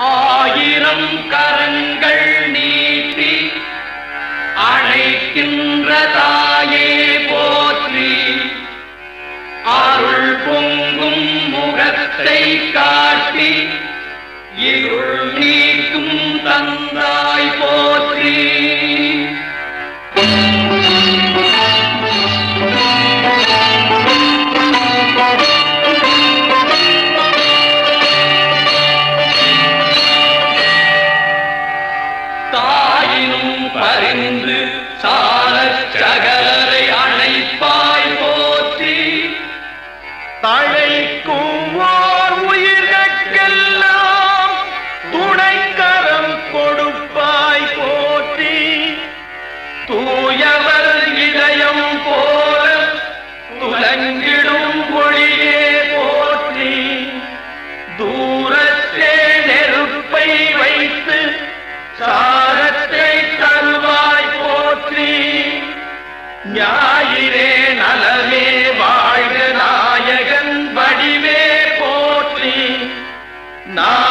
ஆயிரம் கரங்கள் நீட்டி அழைக்கின்ற தாயே போற்றி அருள் பொங்கும் முகத்தை காட்டி இருள் நீக்கும் தந்தாய் போற்றி தாயினும் பரிந்து சாலச் சகலரை அழைப்பாய் போற்றி தழைக்கும் ஓர் உயிர்கட்கெல்லாம் துணைக்கரம் கொடுப்பாய் போற்றி தூயவர் இதயம் போல துலங்கிடும் ஒளியே போற்றி தூரத்தே நெருப்பை வைத்து சாரத்தை தருவாய் போற்றி ஞாயிறே நலமே வாழ்க நாயகன் வடிவே போற்றி நான்